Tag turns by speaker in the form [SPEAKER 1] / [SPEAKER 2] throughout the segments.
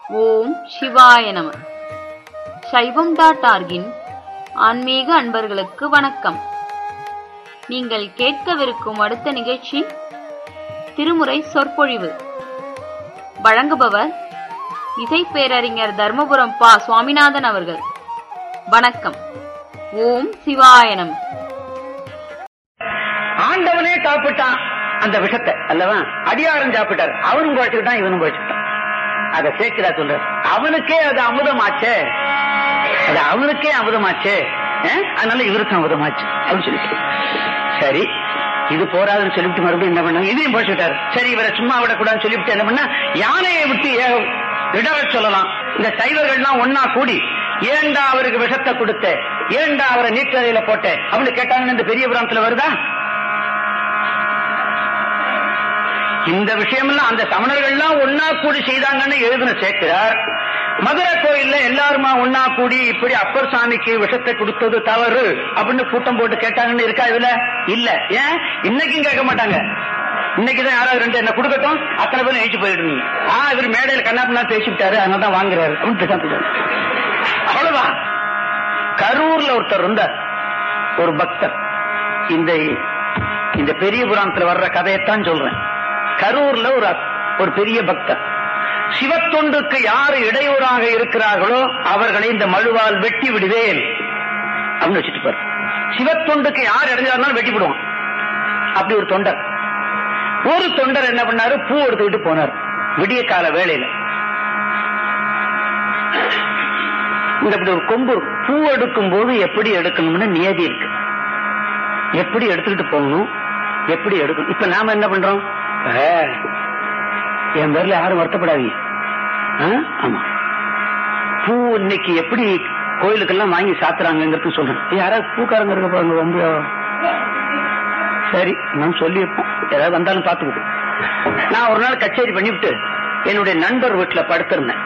[SPEAKER 1] ஓம் சிவாய நம சைவம் டாட் ஆர்கின் ஆன்மீக அன்பர்களுக்கு வணக்கம் நீங்கள் கேட்கவிருக்கும் அடுத்த நிகழ்ச்சி திருமுறை சொற்பொழிவு வழங்குபவர் இசை பேரறிஞர் தர்மபுரம் பா சுவாமிநாதன் அவர்கள் வணக்கம் ஓம் சிவாய நம
[SPEAKER 2] ஆண்டவனே சாப்பிட்டான் அந்த விஷத்தை அல்லவா அடியாரன் சாப்பிட்டார் அவனும் குழைச்சுக்கிட்டான் இவனும் குழைச்சுக்கிட்டான் அத சேர்க்கிறா சொல்ற அவனுக்கே அது அமுதமாச்சே அது அவனுக்கே அமுதமாச்சே அஹ்? அதனால இவருக்கும் அமுதமாச்சு அப்படின்னு சொல்லிட்டு சரி இது போராதுன்னு சொல்லிவிட்டு மறுபடியும் என்ன பண்ண இதையும் போச்சுட்டாரு சரி இவரை சும்மா விடக்கூடாதுன்னு சொல்லிவிட்டு என்ன பண்ணா யானையை விட்டு ஏ- விடற சொல்லலாம் இந்த சைவர்கள்லாம் ஒன்னா கூடி ஏண்டா அவருக்கு விஷத்தை கொடுத்த ஏண்டா அவரை நீற்றறையில போட்ட அப்படின்னு கேட்டாங்கன்னு இந்த பெரிய புராணத்துல வருதா இந்த விஷயமெல்லாம் அந்த சமணர்கள்லாம் ஒன்னா கூடி செய்தாங்கன்னு எழுதின சேர்க்கிறார் மதுரை கோயில்ல எல்லாருமா ஒன்னா கூடி இப்படி அப்பர் சாமிக்கு விஷத்தை கொடுத்தது தவறு அப்படின்னு கூட்டம் போட்டு கேட்டாங்கன்னு இருக்கா இதுல இல்ல ஏன் இன்னைக்கும் கேட்க மாட்டாங்க இன்னைக்குதான் யாராவது ரெண்டு என்ன கொடுக்கட்டும் அத்தனை பேரும் எழுச்சி போயிடுவீங்க ஆ இவர் மேடையில கண்ணாப்பினா பேசிவிட்டாரு அதனால தான் வாங்குறாரு அப்படின்னு பேசாம போயிட்டாரு. அவ்வளவுதான் கரூர்ல ஒருத்தர் இருந்தார் ஒரு பக்தர் இந்த இந்த பெரிய புராணத்துல வர்ற கதையைத்தான் சொல்றேன் கரூர்ல ஒரு ஒரு பெரிய பக்தர் சிவத்தொண்டுக்கு யாரு இடையூறாக இருக்கிறார்களோ அவர்களை இந்த மழுவால் வெட்டி விடுவேன் அப்படின்னு வச்சுட்டு பாரு சிவத்தொண்டுக்கு யார் இடைஞ்சாருனாலும் வெட்டி விடுவான் அப்படி ஒரு தொண்டர் ஒரு தொண்டர் என்ன பண்ணாரு பூ எடுத்துக்கிட்டு போனார் விடிய கால வேளையில இந்த இப்படி ஒரு கொம்பு பூ எடுக்கும் போது எப்படி எடுக்கணும்னு நியதி இருக்கு எப்படி எடுத்துக்கிட்டு போகணும் எப்படி எடுக்கணும் இப்ப நாம என்ன பண்றோம் ஆ, என் பேர்ல யாரும் வருத்தப்படாதீங்க ஆ? ஆமா பூ இன்னைக்கு எப்படி கோயிலுக்கெல்லாம் வாங்கி சாத்துறாங்கிறது சொல்றேன் யாராவது பூக்காரங்க இருக்க பாருங்க வந்து சரி நான் சொல்லியிருப்போம் ஏதாவது வந்தாலும் பாத்துக்கிட்டு நான் ஒரு நாள் கச்சேரி பண்ணிவிட்டு என்னுடைய நண்பர் வீட்டுல படுத்திருந்தேன்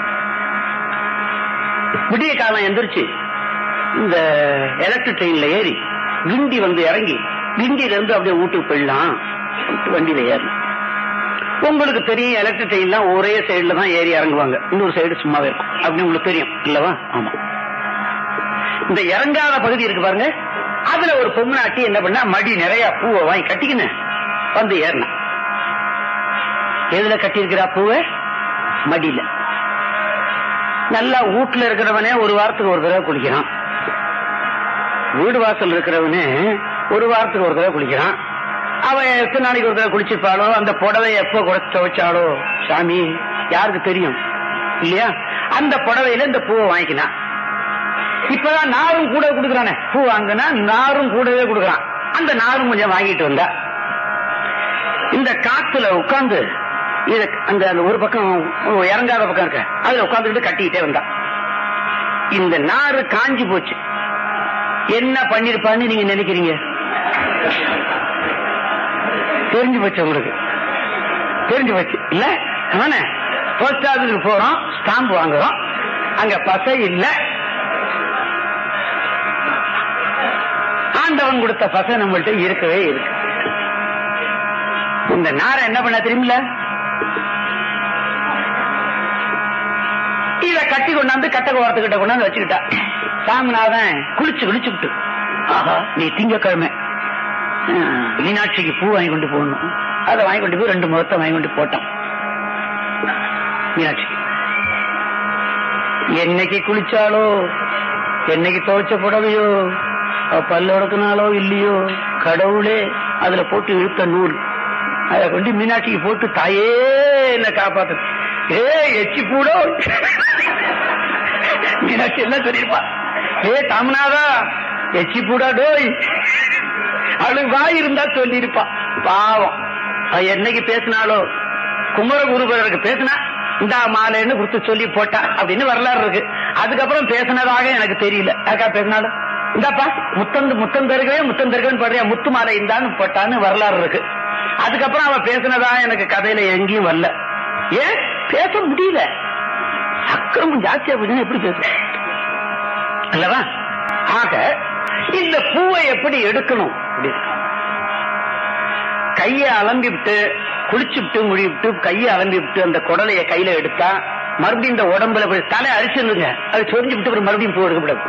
[SPEAKER 2] விடிய காலம் எந்திரிச்சு இந்த எலக்ட்ரிக் ட்ரெயின்ல ஏறி கிண்டி வந்து இறங்கி கிண்டியில இருந்து அப்படியே வீட்டுக்கு போயிடலாம் சொல்லிட்டு வண்டியில ஏறணும் உங்களுக்கு தெரியும் எலக்ட்ரிக் ட்ரெயின்லாம் ஒரே சைடுல தான் ஏறி இறங்குவாங்க இன்னொரு சைடு சும்மாவே இருக்கும் அப்படின்னு உங்களுக்கு தெரியும் இல்லவா ஆமா இந்த இறங்காத பகுதி இருக்கு பாருங்க அதுல ஒரு பொம்னாட்டி என்ன பண்ணா மடி நிறைய பூவை வாங்கி கட்டிக்கின்னு வந்து ஏறினா எதுல கட்டியிருக்கிறா பூவை மடியில நல்லா வீட்டுல இருக்கிறவனே ஒரு வாரத்துக்கு ஒரு தடவை குளிக்கிறான் வீடு வாசல் இருக்கிறவனே ஒரு வாரத்துக்கு ஒரு தடவை குளிக்கிறான் அவன் எத்தனை நாளைக்கு ஒரு தடவை குளிச்சிருப்பாளோ அந்த புடவை எப்போ குறைச்சு துவைச்சாளோ சாமி யாருக்கு தெரியும் இல்லையா அந்த புடவையில இந்த பூவை வாங்கிக்கினான் இப்பதான் நாரும் கூட கொடுக்கறானே பூ வாங்கினா நாரும் கூடவே கொடுக்கறான் அந்த நாரும் கொஞ்சம் வாங்கிட்டு வந்தா இந்த காத்துல உட்கார்ந்து இத அந்த அந்த ஒரு பக்கம் இறங்காத பக்கம் இருக்க அதுல உட்கார்ந்துட்டு கட்டிக்கிட்டே வந்தா இந்த நாறு காஞ்சி போச்சு என்ன பண்ணிருப்பான்னு நீங்க நினைக்கிறீங்க தெரிஞ்சு போச்சு உங்களுக்கு தெரிஞ்சு போச்சு இல்ல அவனே போஸ்ட் ஆபீஸுக்கு போறோம் ஸ்டாம்ப் வாங்குறோம் அங்க பசை இல்ல ஆண்டவன் கொடுத்த பசை நம்மள்ட்ட இருக்கவே இருக்கு இந்த நாரை என்ன பண்ண தெரியுமில்ல இத கட்டி கொண்டாந்து கட்ட கோரத்துக்கிட்ட கொண்டாந்து வச்சுக்கிட்டா சாமிநாதன் குளிச்சு குளிச்சு விட்டு ஆஹா நீ திங்கக்கிழமை ஆ, மீனாட்சிக்கு பூ வாங்கி கொண்டு போகணும் அதை வாங்கி கொண்டு போய் ரெண்டு முகத்தை வாங்கி கொண்டு போட்டான் மீனாட்சிக்கு என்னைக்கு குளிச்சாலோ என்னைக்கு துவைச்ச புடவையோ அவ பல்லு உடக்குனாலோ இல்லையோ கடவுளே அதுல போட்டு இழுத்த நூல் அதை கொண்டு மீனாட்சிக்கு போட்டு தாயே என்ன காப்பாத்து ஏ எச்சி பூடோ மீனாட்சி என்ன சொல்லிருப்பா ஏ தாமனாதா எச்சி பூடா டோய் அவளுக்கு வாய் இருந்தா சொல்லியிருப்பா பாவம் அவ என்னைக்கு பேசினாலோ குமரகுருபரருக்கு பேசினா இந்தா மாலைன்னு கொடுத்து சொல்லி போட்டா அப்படின்னு வரலாறு இருக்கு அதுக்கப்புறம் பேசினதாக எனக்கு தெரியல யாருக்கா பேசினாலும் இந்தாப்பா முத்தம் முத்தம் தருகவே முத்தம் தருகன்னு பாடுறியா முத்து மாலை இந்தான்னு போட்டான்னு வரலாறு இருக்கு அதுக்கப்புறம் அவ பேசினதா எனக்கு கதையில எங்கேயும் வரல ஏன் பேச முடியல அக்கிரமம் ஜாஸ்தியா போச்சுன்னா எப்படி பேச அல்லவா ஆக இந்த பூவை எப்படி எடுக்கணும் அப்படின்னு கையை அலம்பி விட்டு குளிச்சு விட்டு முழி விட்டு கையை அலம்பி விட்டு அந்த குடலைய கையில எடுத்தா மறுபடியும் இந்த உடம்புல போய் தலை அரிச்சிருந்துங்க அது சொரிஞ்சு விட்டு அப்புறம் மறுபடியும் பூ எடுக்கப்படாது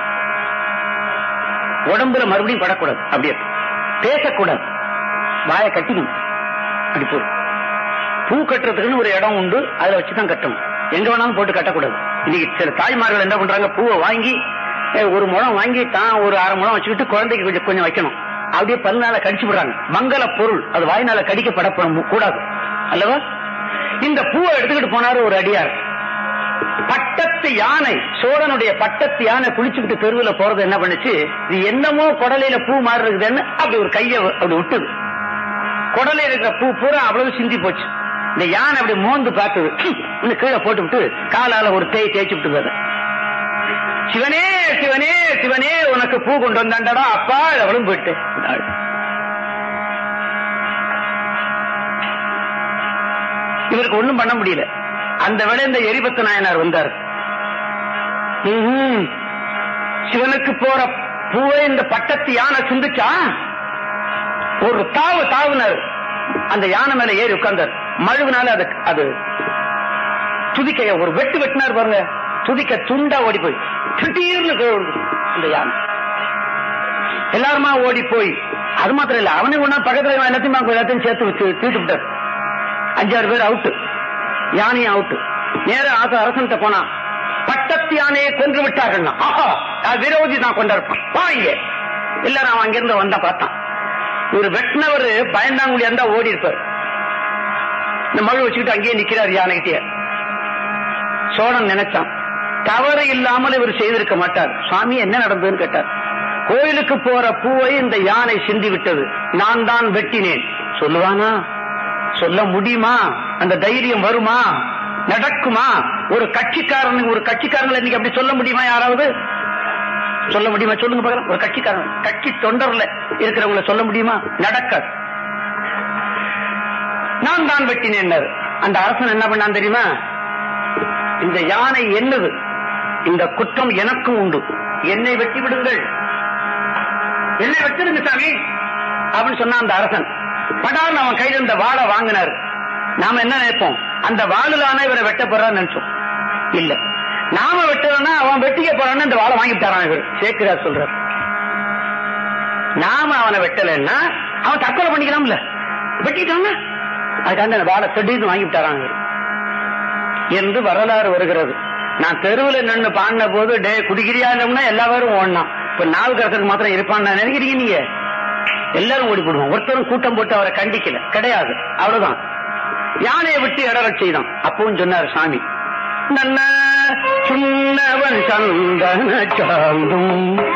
[SPEAKER 2] உடம்புல மறுபடியும் படக்கூடாது அப்படியே பேசக்கூடாது வாயை கட்டிக்கணும் அப்படி போய் பூ கட்டுறதுக்குன்னு ஒரு இடம் உண்டு அதை வச்சுதான் கட்டணும் எங்க வேணாலும் போட்டு கட்டக்கூடாது இன்னைக்கு சில தாய்மார்கள் என்ன பண்றாங்க பூவை வாங்கி அஹ், ஒரு முழம் வாங்கி தான் ஒரு அரை முழம் வச்சுக்கிட்டு குழந்தைக்கு கொஞ்சம் கொஞ்சம் வைக்கணும் அப்படியே பல்நாள கடிச்சு விடுறாங்க மங்கள பொருள் அது வாய்னால கடிக்கப்பட கூடாது அல்லவா இந்த பூவை எடுத்துக்கிட்டு போனாரு ஒரு அடியார் பட்டத்து யானை சோழனுடைய பட்டத்து யானை குளிச்சுக்கிட்டு தெருவுல போறது என்ன பண்ணுச்சு இது என்னமோ குடலையில பூ மாறி இருக்குதுன்னு அப்படி ஒரு கைய அப்படி விட்டுது குடலையில இருக்கிற பூ பூரா அவ்வளவு சிந்தி போச்சு இந்த யானை அப்படி மோந்து பார்த்தது இன்னும் கீழே போட்டு விட்டு காலால ஒரு தேய் தேய்ச்சி விட்டு அதை சிவனே சிவனே சிவனே உனக்கு பூ கொண்டு வந்தாண்டடா அப்பா அவளும் போயிட்டு இவருக்கு ஒண்ணும் பண்ண முடியல அந்த வேளை இந்த எரிபத்து நாயனார் வந்தார் ம்ஹும். சிவனுக்கு போற பூவை இந்த பட்டத்து யானை சிந்துச்சா ஒரு தாவு தாவுனார் அந்த யானை மேல ஏறி உட்கார்ந்தார் மழுவினால அது அது துதிக்கைய ஒரு வெட்டு வெட்டினார் பாருங்க துதிக்க துண்டா ஓடி போய் திடீர்னு கீழே விழுந்து அந்த யானை எல்லாருமா ஓடி போய் அது மாத்திரம் இல்ல அவனே ஒண்ணா பக்கத்துல இவன் எல்லாத்தையும் வாங்க, எல்லாத்தையும் சேர்த்து வச்சு தீட்டு விட்டார் அஞ்சாறு பேர் அவுட்டு யானையும் அவுட்டு நேர ஆசை அரசன்ட்ட போனா பட்டத்து யானையை கொன்று விட்டார்கள் ஆஹா நான் விரோதி நான் கொண்டிருப்பான் வா இங்க எல்லாரும் அவன் அங்கிருந்து வந்தா பார்த்தான் ஒரு வெட்டினவர் பயந்தாங்குழி இருந்தா ஓடி இருப்பார் இந்த மழை வச்சுக்கிட்டு அங்கேயே நிக்கிறார் யானைகிட்டே சோழன் நினைச்சான் தவறு இல்லாமல் இவர் செய்திருக்க மாட்டார் சுவாமி என்ன நடந்ததுன்னு கேட்டார் கோயிலுக்கு போற பூவை இந்த யானை சிந்தி விட்டது நான் தான் வெட்டினேன் சொல்லுவானா சொல்ல முடியுமா அந்த தைரியம் வருமா நடக்குமா ஒரு கட்சிக்காரன் ஒரு கட்சிக்காரங்களை இன்னைக்கு அப்படி சொல்ல முடியுமா யாராவது சொல்ல முடியுமா சொல்லுங்க பார்க்கலாம் ஒரு கட்சிக்காரன் கட்சி தொண்டர்ல இருக்கிறவங்களை சொல்ல முடியுமா நடக்காது நான் தான் வெட்டினேன் அந்த அரசன் என்ன பண்ணான் தெரியுமா இந்த யானை என்னது இந்த குற்றம் எனக்கும் உண்டு என்னை வெட்டி விடுங்கள் என்னை வெட்டிடுங்க சாமி அப்படின்னு சொன்னான் அந்த அரசன் படான்னு அவன் கையில இந்த வாளை வாங்கினார் நாம என்ன நினைப்போம் அந்த வாளுலான இவரை வெட்ட போறான்னு நினைச்சோம் இல்ல நாம வெட்டலன்னா அவன் வெட்டிக்க போறான்னு இந்த வாளை வாங்கிட்டாரான் இவர் சேக்கிரார் சொல்றார் நாம அவனை வெட்டலைன்னா அவன் தற்கொலை பண்ணிக்கலாம்ல வெட்டிட்டான்னா அதுக்காண்ட அந்த வாழை திடீர்னு வாங்கி விட்டாராங்க என்று வரலாறு வருகிறது நான் தெருவில் நின்று பாடின போது டே குடிக்கிறியாண்டோம்னா எல்லா பேரும் ஓடலாம் இப்ப நாவுக்கரசருக்கு மாத்திரம் இருப்பான்னு நினைக்கிறீங்க நீங்க எல்லாரும் ஓடி போடுவோம் ஒருத்தரும் கூட்டம் போட்டு அவரை கண்டிக்கல கிடையாது அவ்வளவுதான் யானையை விட்டு இடறச் செய்தான் அப்பவும் சொன்னார் சாமி நன்ன சுண்ணவன் சந்தன சாந்தும்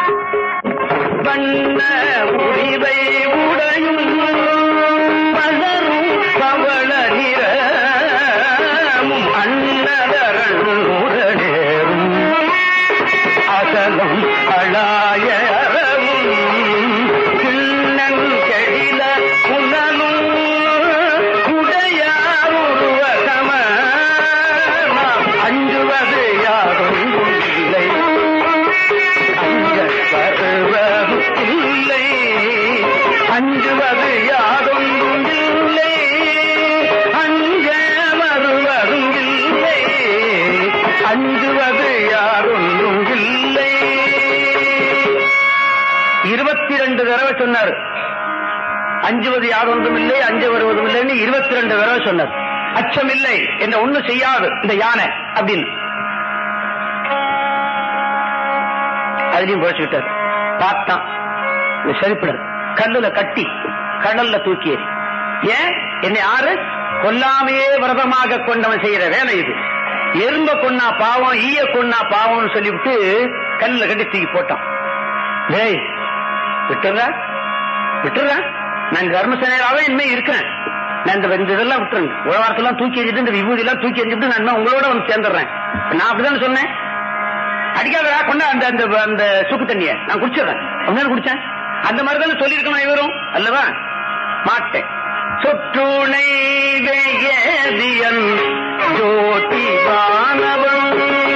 [SPEAKER 2] வண்ண உரிவை உடையும் பலரும் பவள நிறமும் அன்னதரன் உடனேறும் அசலும் அழாயறவும் கிண்ணன் கெடில புனலும் குடையார் உருவகம நாம் அஞ்சுவது யாரும் இல்லை அஞ்ச வருவதும் இல்லை அஞ்சுவது யாதொன்றும் இல்லை அஞ்ச வருவதும் இல்லை அஞ்சுவது யாரொன்றும் இல்லை இருபத்தி ரெண்டு தடவை சொன்னார் அஞ்சுவது யாரொன்றும் இல்லை அஞ்ச வருவதும் இல்லைன்னு இருபத்தி ரெண்டு தடவை சொன்னார் அச்சம் இல்லை என்ன ஒண்ணும் செய்யாது இந்த யானை அப்படின்னு அதுலயும் குறைச்சுக்கிட்டார் பார்த்தான் இது சரிப்படாது கல்லுல கட்டி கடல்ல தூக்கி எறி. ஏன் என்னை யாரு கொல்லாமையே விரதமாக கொண்டவன் செய்யற வேலை இது எறும்ப கொன்னா பாவம் ஈய கொன்னா பாவம்னு சொல்லிவிட்டு கல்லுல கட்டி தூக்கி போட்டான் டேய் விட்டுற விட்டுற நான் கர்மசேனாவே இனிமே இருக்கிறேன் நான் இந்த இந்த இதெல்லாம் விட்டுருங்க உழவாரத்தெல்லாம் தூக்கி எறிஞ்சிட்டு இந்த விபூதி எல்லாம் தூக்கி எறிஞ்சிட்டு நான் இனிமே உங்களோட வந்து சேர்ந்துடுறேன் நான் அப்படிதானே சொன்னேன் அடிக்காதடா கொண்டா அந்த அந்த அந்த சுக்கு தண்ணிய நான் குடிச்சிடுறேன் அப்படிதான் குடிச்சேன் அந்த மாதிரி தானே சொல்லியிருக்கணும் இவரும் அல்லவா மாட்டேன் சொற்றுணை வேதியன் ஜோதி வானவன்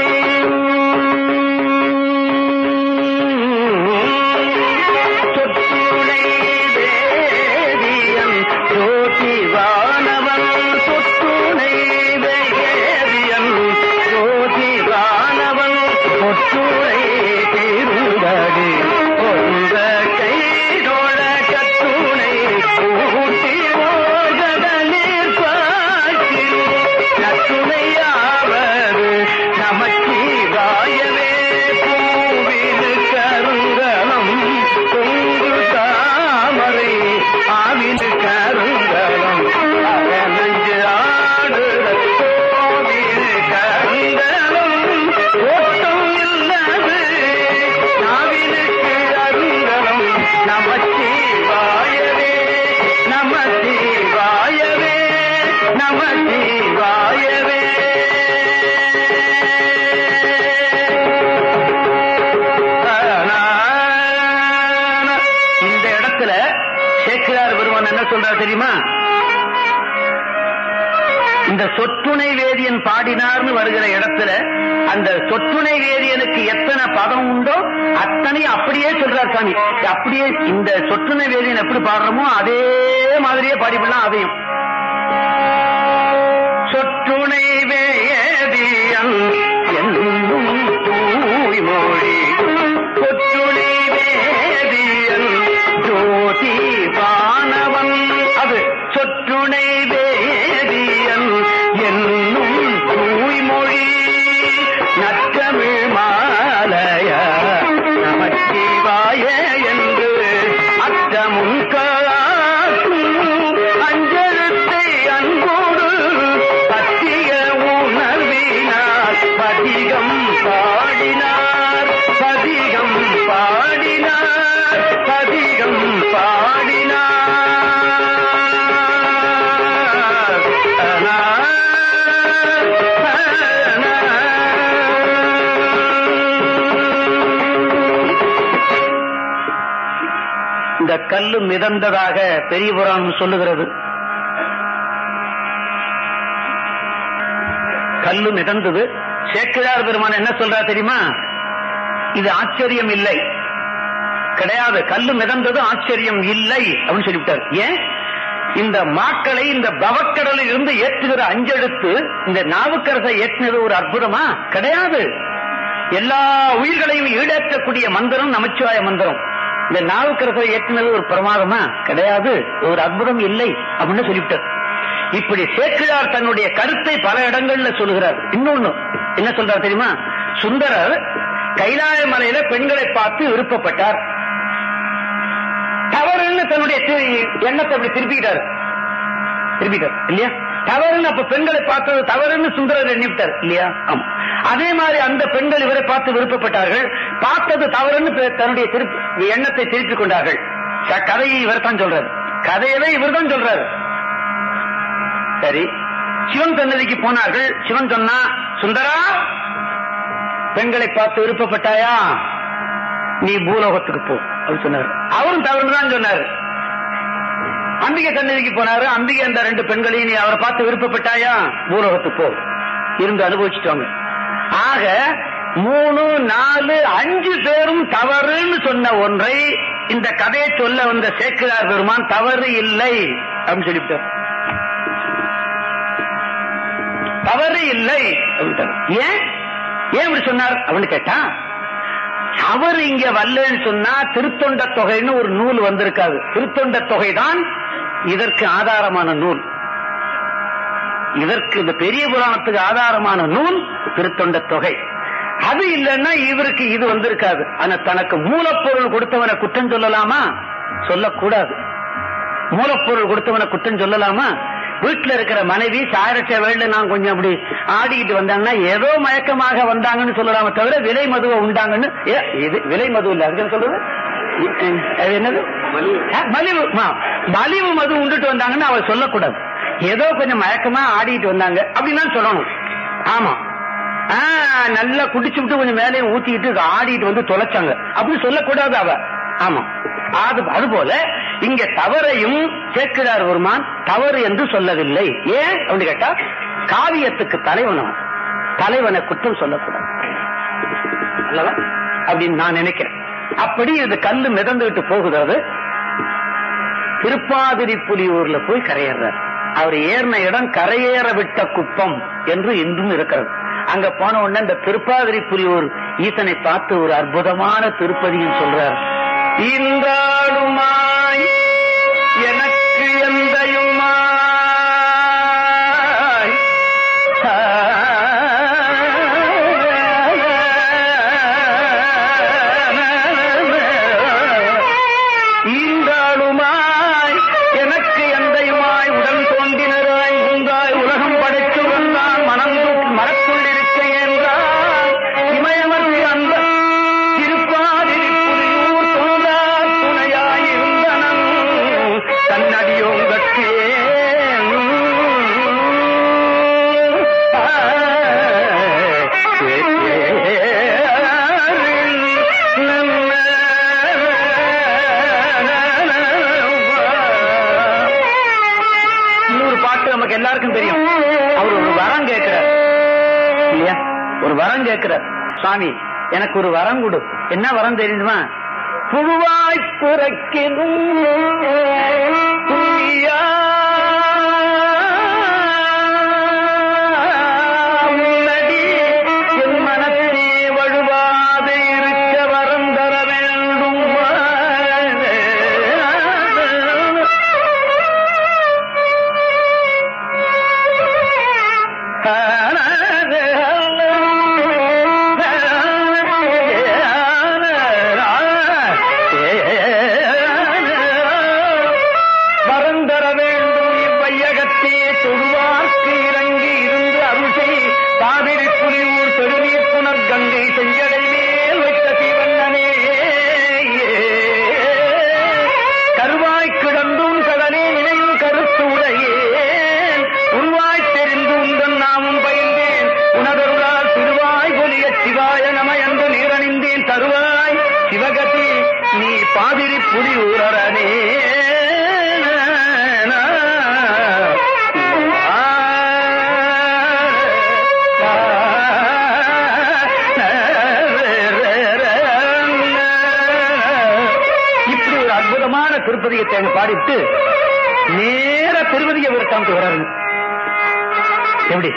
[SPEAKER 2] சொற்றுணை வேதியன் ஜோதி வானவன் சொற்றுணை வேதியன் இந்த சொற்றுணை வேதியன் பாடினார்னு வருகிற இடத்துல அந்த சொற்றுணை வேதியனுக்கு எத்தனை பதம் உண்டோ அத்தனை அப்படியே சொல்றார் சாமி அப்படியே இந்த சொற்றுணை வேதியன் எப்படி பாடுறோமோ அதே மாதிரியே பாடிவிடலாம் அதையும் சொற்றுணை வேதியன் என்னும் தூய்மொழி சொற்றுணை வேதியன் ஜோதி வானவன் அது சொற்றுணை வேதியன் என்னும் தூய்மொழி நற்றமிழ் மாலைய நமச்சிவாய என்று அற்றமுன் காக்கும் அஞ்செழுத்தை அன்போடு பற்றிய உணர்வினார் பதிகம் பாடினார் பதிகம் பாடினார் பதிகம் பாடினார் இந்த கல்லு மிதந்ததாக பெரிய புராணம் சொல்லுகிறது கல்லு மிதந்தது சேக்கிழார் பெருமான் என்ன சொல்றா தெரியுமா இது ஆச்சரியம் இல்லை கிடையாது கல்லு மிதந்தது ஆச்சரியம் இல்லை அப்படின்னு சொல்லிவிட்டார் ஏன் இந்த மாக்களை இந்த பவக்கடலில் இருந்து ஏற்றுகிற அஞ்செடுத்து இந்த நாவுக்கரசை ஏற்றினது ஒரு அற்புதமா கிடையாது எல்லா உயிர்களையும் ஈடேற்றக்கூடிய மந்திரம் நமச்சிவாய மந்திரம் இந்த நாவுக்கரசை ஏற்றினது ஒரு பிரமாதமா கிடையாது ஒரு அற்புதம் இல்லை அப்படின்னு சொல்லிவிட்டார் இப்படி சேக்கிழார் தன்னுடைய கருத்தை பல இடங்கள்ல சொல்லுகிறார் இன்னொன்னு என்ன சொல்றார் தெரியுமா சுந்தரர் கைலாய மலையில பெண்களை பார்த்து விருப்பப்பட்டார் தவறுன்னு தன்னுடைய தி- எண்ணத்தை அப்படி திருப்பிக்கிட்டாரு திருப்பிட்டார் இல்லையா தவறுன்னு அப்ப பெண்களை பார்த்தது தவறுன்னு சுந்தரர் எண்ணிவிட்டார் இல்லையா ஆமா அதே மாதிரி அந்த பெண்கள் இவரை பார்த்து விருப்பப்பட்டார்கள் பார்த்தது தவறுன்னு பெ- தன்னுடைய திருப்பி எண்ணத்தை திருப்பிக் கொண்டார்கள் க- கதையை இவர் தான் சொல்றாரு கதையவே இவர் தான் சொல்றாரு சரி சிவன் சன்னதிக்கு போனார்கள் சிவன் சொன்னா சுந்தரா பெண்களை பார்த்து விருப்பப்பட்டாயா நீ பூலோகத்துக்கு போ அப்படின்னு சொன்னார் அவரும் தவறுன்னு தான் சொன்னார் அம்பிகை சன்னதிக்கு போனாரு அம்பிகை அந்த ரெண்டு பெண்களையும் நீ அவரை பார்த்து விருப்பப்பட்டாயா பூலோகத்துக்கு போ இருந்து அனுபவிச்சுட்டாங்க ஆக மூணு நாலு அஞ்சு பேரும் தவறுன்னு சொன்ன ஒன்றை இந்த கதையை சொல்ல வந்த சேக்கிரார் பெருமான் தவறு இல்லை அப்படின்னு சொல்லிவிட்டார் தவறு இல்லை அப்படின்ட்டார். ஏன் ஏன் இப்படி சொன்னார் அப்படின்னு கேட்டா அவர் இங்க வரலன்னு சொன்னா திருத்தொண்ட தொகைன்னு ஒரு நூல் வந்திருக்காது திருத்தொண்ட தொகை தான் இதற்கு ஆதாரமான நூல் இதற்கு இந்த பெரிய புராணத்துக்கு ஆதாரமான நூல் திருத்தொண்ட தொகை அது இல்லைன்னா இவருக்கு இது வந்திருக்காது ஆனா தனக்கு மூலப்பொருள் கொடுத்தவனை குற்றம் சொல்லலாமா சொல்லக்கூடாது மூலப்பொருள் கொடுத்தவனை குற்றம் சொல்லலாமா வீட்டுல இருக்கிற மனைவி சாரட்ட வேலை நான் கொஞ்சம் அப்படி ஆடிக்கிட்டு வந்தாங்கன்னா ஏதோ மயக்கமாக வந்தாங்கன்னு சொல்லலாமே தவிர விலை மதுவை உண்டாங்கன்னு ஏ, இது விலை மது இல்ல அதுக்கு என்ன சொல்றது உம், அது என்னது ஆ, மலிவு ஆ, மலிவு மது உண்டுட்டு வந்தாங்கன்னு அவ சொல்லக்கூடாது ஏதோ கொஞ்சம் மயக்கமா ஆடிட்டு வந்தாங்க அப்படின்னு சொல்லணும் ஆமா ஆ, நல்லா குடிச்சு விட்டு கொஞ்சம் மேலே ஊத்திக்கிட்டு ஆடிட்டு வந்து தொலைச்சாங்க அப்படி சொல்லக்கூடாது அவ ஆமா அது அதுபோல இங்க தவறையும் சேக்கிழார் பெருமான் தவறு என்று சொல்லவில்லை ஏன் அப்படின்னு கேட்டா காவியத்துக்கு தலைவன் அவன். தலைவனை குற்றம் சொல்லக்கூடாது அல்லவா அப்படின்னு நான் நினைக்கிறேன் அப்படி இது கல்லு மிதந்துகிட்டு போகுது திருப்பாதிரி புலியூர்ல போய் கரையேறார் அவர் ஏறின இடம் கரையேற விட்ட குப்பம் என்று இன்றும் இருக்கிறது அங்க போன உடனே இந்த திருப்பாதிரி புலியூர் ஈசனை பார்த்து ஒரு அற்புதமான திருப்பதியும் சொல்றார் இன்றாளுமாய் எனக்கு எந்தையுமாய் ஈந்தாளுமாய் எனக்கு எந்தையுமாய் உடன் தோன்றினராய் உந்தாய் உலகம் படைத்து வந்தான் மனம் மரத்துள்ளிருக்க என்றார் இமயமர்ந்து அந்த திருப்பாதிரி புலியூர் தோன்றார் துணையாயிருந்தனம் தன் இல்லையா ஒரு வரம் கேட்கிறார் சுவாமி எனக்கு ஒரு வரம் கொடு என்ன வரம் தெரியுமா புழுவாய் பிறக்கினும் புண்ணியா உன்னடி என் மனத்தே வழுவாது இருக்க வரம் தர வேண்டும் வரந்தர வேண்டும் இவ்வையகத்தே தொழுவார்க்கு இறங்கி இருந்து அருசை காவிரி புலியூர் பெருநீர் புனர் கங்கை செஞ்சடை மேல் வைத்த சிவண்ணனே கருவாய் கிடந்தும் கடலே நினைவு கருத்து உடையேன் உருவாய் தெரிந்து உந்தன் நாமும் பயின்றேன் உனதருளால் திருவாய் பொலிய சிவாய நம என்று நீரணிந்தேன் தருவாய் சிவகதி நீ பாதிரி புலி ஊரனே இப்படி ஒரு அற்புதமான திருப்பதியத்தை அங்க பாடிட்டு நேர திருவதிய விரட்டாமத்துக்கு வர்றாரு எப்படி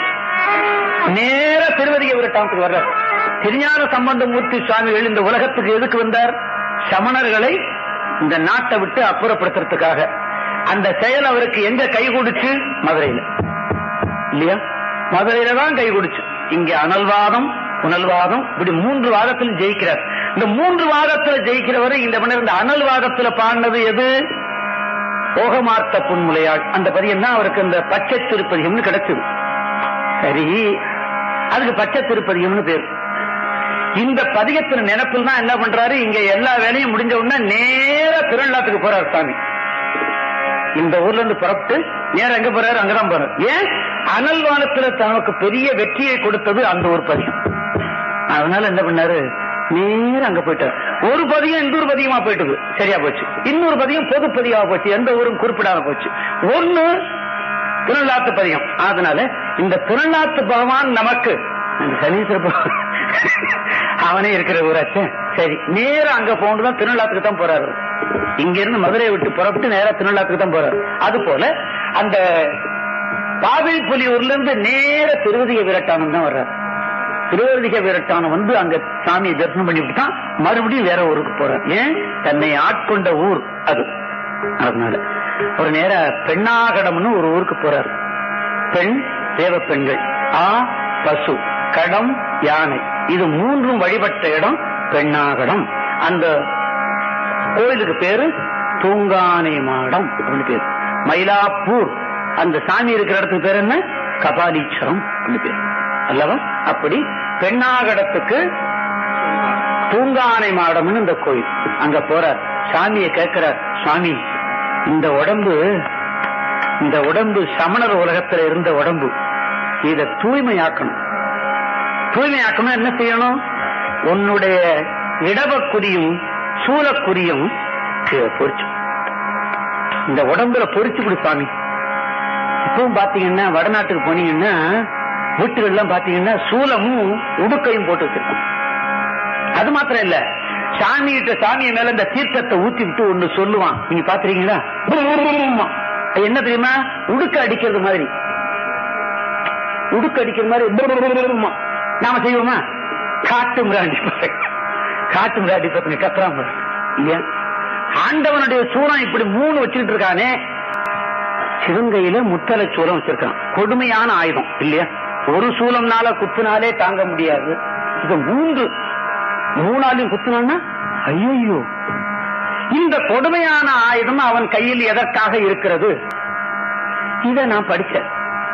[SPEAKER 2] நேர திருவதிய விரட்டாமத்துக்கு வர்றார் திருஞான சம்பந்தமூர்த்தி சுவாமிகள் இந்த உலகத்துக்கு எதுக்கு வந்தார் சமணர்களை இந்த நாட்டை விட்டு அப்புறப்படுத்துறதுக்காக அந்த செயல் அவருக்கு எங்க கை கொடுச்சு மதுரையில இல்லையா மதுரையில தான் கை கொடுச்சு இங்க அனல்வாதம் புனல்வாதம் இப்படி மூன்று வாதத்தில் ஜெயிக்கிறார் இந்த மூன்று வாதத்துல ஜெயிக்கிறவரை இந்த மன்னர் இந்த அனல் வாதத்துல பாடினது எது போகமார்த்த புன்முலையாள் அந்த பதியம் தான் அவருக்கு இந்த பச்சை திருப்பதியம்னு கிடைச்சது சரி அதுக்கு பச்சை திருப்பதியம்னு பேர் இந்த பதிகத்தின் நினைப்பில் தான் என்ன பண்றாரு இங்க எல்லா வேலையும் முடிஞ்ச உடனே நேர திருநள்ளாத்துக்கு போறார் சாமி இந்த ஊர்ல இருந்து புறப்பட்டு நேர எங்க போறாரு அங்கதான் போறாரு ஏன் அனல்வானத்துல தனக்கு பெரிய வெற்றியை கொடுத்தது அந்த ஒரு பதிகம் அதனால என்ன பண்ணாரு நேர அங்க போயிட்டார் ஒரு பதியம் இந்த ஒரு பதியமா போயிட்டது சரியா போச்சு இன்னொரு பதியம் பொது பதியமா போச்சு எந்த ஊரும் குறிப்பிடாம போச்சு ஒண்ணு திருநாத்து பதியம் அதனால இந்த திருநாத்து பகவான் நமக்கு அந்த சனீஸ்வர பகவான் அவனே இருக்கிற ஊராச்சே சரி நேரா அங்க போகணுதான் திருநாத்துக்கு தான் போறாரு இங்க இருந்து மதுரையை விட்டு புறப்பட்டு நேரா திருநாத்துக்கு தான் போறாரு அது போல அந்த காவிரி புலியூர்ல இருந்து நேர திருவதிக விரட்டானம் தான் வர்றாரு திருவதிக விரட்டானம் வந்து அங்க சாமியை தரிசனம் பண்ணிவிட்டு தான் மறுபடியும் வேற ஊருக்கு போறார் ஏன் தன்னை ஆட்கொண்ட ஊர் அது அதனால ஒரு நேர பெண்ணாகடம்னு ஒரு ஊருக்கு போறார் பெண் தேவ பெண்கள் ஆ பசு கடம் யானை இது மூன்றும் வழிபட்ட இடம் பெண்ணாகடம் அந்த கோயிலுக்கு பேரு தூங்கானை மாடம் அப்படின்னு பேரு மயிலாப்பூர் அந்த சாமி இருக்கிற இடத்துக்கு பேர் என்ன கபாலீஸ்வரம் அப்படின்னு பேர் அல்லவா அப்படி பெண்ணாகடத்துக்கு தூங்கானை மாடம்னு இந்த கோயில் அங்க போறார் சாமியை கேட்கிறார் சாமி இந்த உடம்பு இந்த உடம்பு சமணர் உலகத்துல இருந்த உடம்பு இத தூய்மையாக்கணும் தூய்மையாக்கணும் என்ன செய்யணும் உன்னுடைய இடவக்குறியும் சூலக்குறியும் இத பொறிச்சு இந்த உடம்புல பொறிச்சு கொடு சாமி இப்பவும் பாத்தீங்கன்னா வடநாட்டுக்கு போனீங்கன்னா வீட்டுகள் எல்லாம் பாத்தீங்கன்னா சூலமும் உடுக்கையும் போட்டு வச்சிருக்கோம் அது மாத்திரம் இல்ல சாமி கிட்ட சாமிய மேல இந்த தீர்த்தத்தை ஊத்தி விட்டு ஒண்ணு சொல்லுவான் நீங்க பாத்துறீங்களா அது என்ன தெரியுமா உடுக்க அடிக்கிறது மாதிரி உடுக்க அடிக்கிற மாதிரி நாம செய்வோமா காட்டு மிராண்டி காட்டு மிராண்டி பத்தி கத்துறாம இல்லையா ஆண்டவனுடைய சூரம் இப்படி மூணு வச்சுக்கிட்டு இருக்கானே சிவங்கையில முத்தலை சூலம் வச்சிருக்கான் கொடுமையான ஆயுதம் இல்லையா ஒரு சூலம்னால குத்துனாலே தாங்க முடியாது இது மூன்று மூணாலையும் குத்துனான்னா ஐயோ இந்த கொடுமையான ஆயுதம் அவன் கையில் எதற்காக இருக்கிறது இத நான் படிச்சேன்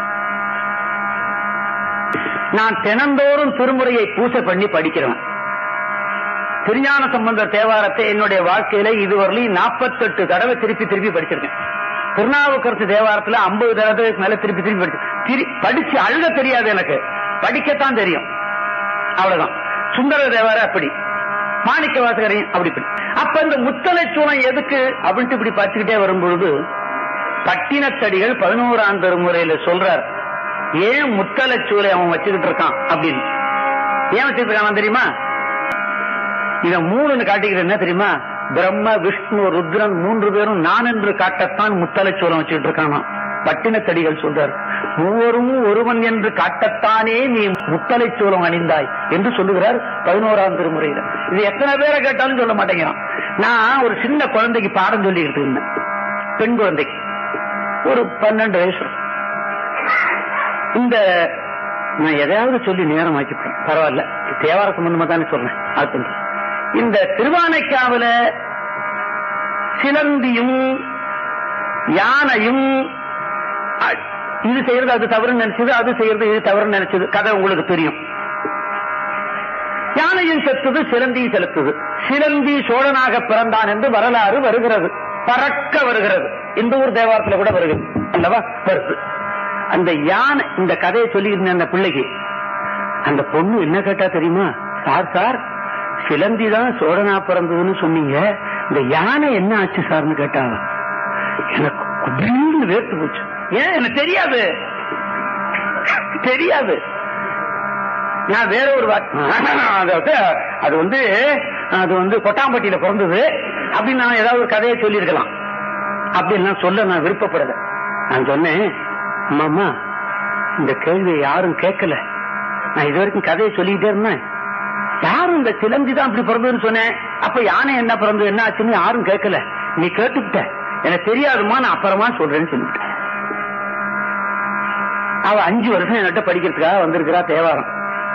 [SPEAKER 2] நான் தினந்தோறும் திருமுறையை பூசை பண்ணி படிக்கிறேன் திருஞான சம்பந்த தேவாரத்தை என்னுடைய வாழ்க்கையில இதுவரையிலும் நாற்பத்தெட்டு தடவை திருப்பி திருப்பி படிச்சிருக்கேன் திருநாவுக்கரசு தேவாரத்துல ஐம்பது தடவை மேல திருப்பி திருப்பி படிச்சு திரி படிச்சு அழுக தெரியாது எனக்கு படிக்கத்தான் தெரியும் அவ்வளவுதான் சுந்தர தேவார அப்படி மாணிக்க வாசகரையும் அப்படி இப்படி அப்ப இந்த முத்தலை சூளம் எதுக்கு அப்படின்ட்டு இப்படி படிச்சுக்கிட்டே வரும்பொழுது பட்டினத்தடிகள் பதினோராம் திருமுறையில சொல்றார் ஏன் முத்தலச்சூலை அவன் வச்சுக்கிட்டு இருக்கான் அப்படின்னு ஏன் வச்சுக்கிட்டு இருக்கான் தெரியுமா இவன் மூணுன்னு காட்டிக்கிற என்ன தெரியுமா பிரம்ம விஷ்ணு ருத்ரன் மூன்று பேரும் நான் என்று காட்டத்தான் முத்தலச்சூலம் வச்சுக்கிட்டு இருக்கானா பட்டினத்தடிகள் சொல்றார் மூவரும் ஒருவன் என்று காட்டத்தானே நீ முத்தலை சோளம் அணிந்தாய் என்று சொல்லுகிறார் பதினோராம் திருமுறையில இது எத்தனை பேரை கேட்டாலும் சொல்ல மாட்டேங்கிறான் நான் ஒரு சின்ன குழந்தைக்கு பாடம் சொல்லிக்கிட்டு இருந்தேன் பெண் குழந்தைக்கு ஒரு பன்னெண்டு வயசு இந்த நான் எதையாவது சொல்லி நேரம் ஆக்கிப்பேன் பரவாயில்ல தேவார சம்பந்தமா தானே சொன்னேன் அது பண்றேன். இந்த திருவானைக்காவில சிலந்தியும் யானையும் அ- இது செய்யறது அது தவறுன்னு நினைச்சது அது செய்யறது இது தவறுன்னு நினைச்சது கதை உங்களுக்கு தெரியும் யானையும் செத்துது சிலந்தியும் செலுத்துது சிலந்தி சோழனாக பிறந்தான் என்று வரலாறு வருகிறது பறக்க வருகிறது இந்த ஊர் தேவாரத்துல கூட வருகிறது அல்லவா வருது அந்த யானை இந்த கதையை சொல்லியிருந்த அந்த பிள்ளைக்கு அந்த பொண்ணு என்ன கேட்டா தெரியுமா சார் சார் சிலந்தி தான் சோழனா பிறந்ததுன்னு சொன்னீங்க இந்த யானை என்ன ஆச்சு சார்னு கேட்டாங்க எனக்கு குபீர்னு வேர்த்து போச்சு ஏன் எனக்கு தெரியாது தெரியாது நான் வேற ஒரு வார்த்தை அது வந்து அது வந்து அது வந்து கொட்டாம்பட்டியில பிறந்தது அப்படின்னு நான் ஏதாவது ஒரு கதையை சொல்லியிருக்கலாம் அப்படின்லாம் சொல்ல நான் விருப்பப்படல நான் சொன்னேன் அம்மா இந்த கேள்வியை யாரும் கேட்கல நான் இது வரைக்கும் கதையை சொல்லிக்கிட்டே இருந்தேன் யாரும் இந்த சிலந்தி தான் இப்படி பிறந்ததுன்னு சொன்னேன் அப்ப யானை என்ன பிறந்தது என்ன ஆச்சுன்னு யாரும் கேட்கல நீ கேட்டுக்கிட்ட எனக்கு தெரியாதுமா நான் அப்புறமா சொல்றேன்னு சொல்லிவிட்டேன் அவ அஞ்சு வருஷம் என்கிட்ட படிக்கிறதுக்காக வந்திருக்கிறா தேவாரம்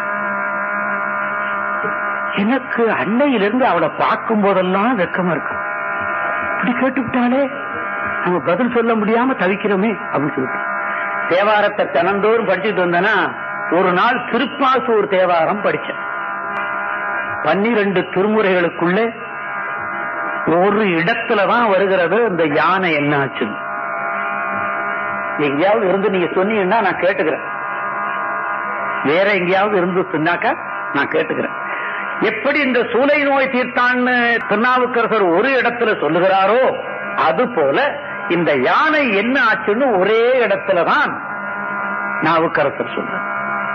[SPEAKER 2] எனக்கு அன்னையிலிருந்து அவளை பார்க்கும் போதெல்லாம் வெக்கமா இருக்கு இப்படி கேட்டுவிட்டாலே நம்ம பதில் சொல்ல முடியாம தவிக்கிறோமே அப்படின்னு சொல்லிட்டு தேவாரத்தை தினந்தோறும் படிச்சுட்டு வந்தேன்னா ஒரு நாள் திருப்பாசூர் தேவாரம் படிச்சேன் பன்னிரண்டு திருமுறைகளுக்குள்ளே ஒரு இடத்துலதான் வருகிறது இந்த யானை என்ன ஆச்சு எங்கேயாவது இருந்து நீங்க சொன்னீங்கன்னா நான் கேட்டுக்கிறேன் வேற எங்கேயாவது இருந்து சொன்னாக்கா நான் கேட்டுக்கிறேன் எப்படி இந்த சூளை நோய் தீர்த்தான்னு திருநாவுக்கரசர் ஒரு இடத்துல சொல்லுகிறாரோ அது போல இந்த யானை என்ன ஆச்சுன்னு ஒரே இடத்துலதான் நாவுக்கரசர் சொல்றார்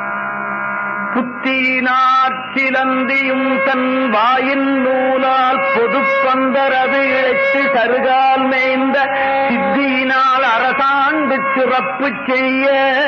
[SPEAKER 2] புத்தியினார் சிலந்தியும் தன் வாயின் நூலால் பொதுப்பந்தரது இழைத்து சருகால் மேய்ந்த சித்தியினால் அரசாண்டு சிறப்பு செய்ய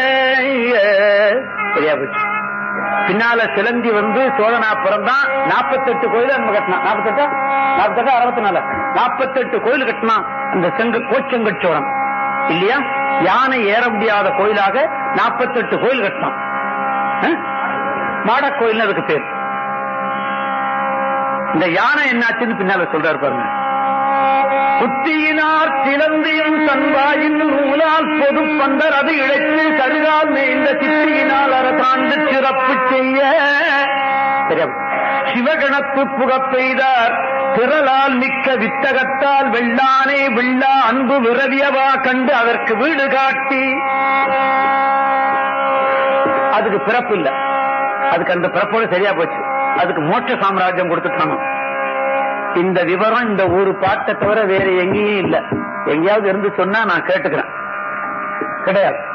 [SPEAKER 2] சரியா போச்சு பின்னால சிலந்தி வந்து சோழனா பிறந்தான் நாற்பத்தெட்டு கோயில் நம்ம கட்டினான் நாற்பத்தெட்டா நாற்பத்தெட்டா அறுபத்தி நாலு நாற்பத்தெட்டு கோயில் கட்டினான் அந்த செங்க கோச்செங்கட் சோழன் இல்லையா யானை ஏற முடியாத கோயிலாக நாற்பத்தெட்டு கோயில் கட்டினான் ஆ? மாடக் கோயில் அதுக்கு பேர் இந்த யானை என்னாச்சுன்னு பின்னால சொல்றாரு பாருங்க புத்தியினார் சிலந்தியும் தன்வாயின் நூலால் பொது பந்தர் அது இழைத்து கருகால் மேய்ந்த சித்தியினால் அரசாண்டு சிறப்பு செய்ய சரியா? சிவகணத்து புகப் பெய்தார் திரளால் மிக்க வித்தகத்தால் வெள்ளானே வெள்ளா அன்பு விரவியவா கண்டு அதற்கு வீடு காட்டி அதுக்கு பிறப்பு இல்ல அதுக்கு அந்த பிறப்போட சரியா போச்சு அதுக்கு மோட்ச சாம்ராஜ்யம் கொடுத்துட்டாங்க இந்த விவரம் இந்த ஒரு பாட்டை தவிர வேற எங்கேயும் இல்ல எங்கேயாவது இருந்து சொன்னா நான் கேட்டுக்கிறேன் கிடையாது